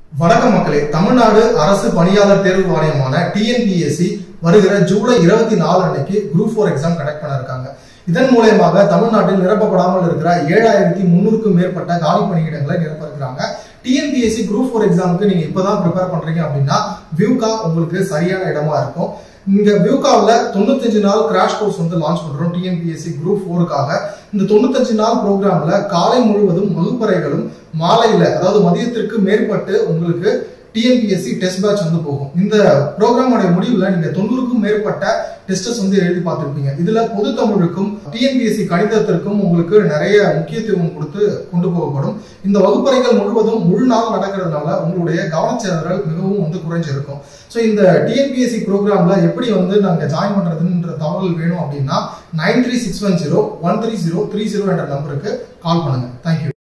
வணக்கம் மக்களே தமிழ்நாடு அரசு பணியாளர் தேர்வு வாரியமான டிஎன்பிஎஸ்சி வருகிற ஜூலை இருபத்தி நாலு அன்னைக்கு குரூப் ஃபோர் எக்ஸாம் கண்டக்ட் பண்ண இருக்காங்க இதன் மூலயமாக தமிழ்நாட்டில் நிரப்பப்படாமல் இருக்கிற ஏழாயிரத்தி முன்னூறுக்கும் மேற்பட்ட காலி பணியிடங்களை நிரப்ப இருக்கிறாங்க டிஎன்பிஎஸ்சி குரூப் ஃபோர் எக்ஸாமுக்கு நீங்க இப்பதான் ப்ரிப்பேர் பண்றீங்க அப்படின்னா வியூகா உங்களுக்கு சரியான இடமா இருக்கும் இங்க வியூகாவில் தொண்ணூத்தஞ்சு நாள் கிராஷ் கோர்ஸ் வந்து லான்ச் பண்றோம் டிஎன்பிஎஸ்சி குரூப் ஃபோருக்காக இந்த தொண்ணூத்தஞ்சு நாள் ப்ரோக்ராம்ல காலை முழுவதும் வகுப்பறைகளும் மாலையில அதாவது மதியத்திற்கு மேற்பட்டு உங்களுக்கு டிஎன்பிஎஸ்சி டெஸ்ட் பேட்ச் வந்து போகும் இந்த ப்ரோக்ராமோட முடிவுல நீங்க தொண்ணூறுக்கும் மேற்பட்ட டெஸ்டஸ் வந்து எழுதி பார்த்திருப்பீங்க இதுல பொது தமிழுக்கும் டிஎன்பிஎஸ்சி கணிதத்திற்கும் உங்களுக்கு நிறைய முக்கியத்துவம் கொடுத்து கொண்டு போகப்படும் இந்த வகுப்பறைகள் முழுவதும் முழு நாள் நடக்கிறதுனால உங்களுடைய கவனச்சிதறல் மிகவும் வந்து குறைஞ்சிருக்கும் ஸோ இந்த டிஎன்பிஎஸ்சி ப்ரோக்ராம்ல எப்படி வந்து நாங்க ஜாயின் பண்றதுன்ற தகவல் வேணும் அப்படின்னா nine three six one zero one three zero three zero என்ற நம்பருக்கு கால் பண்ணுங்க தேங்க்யூ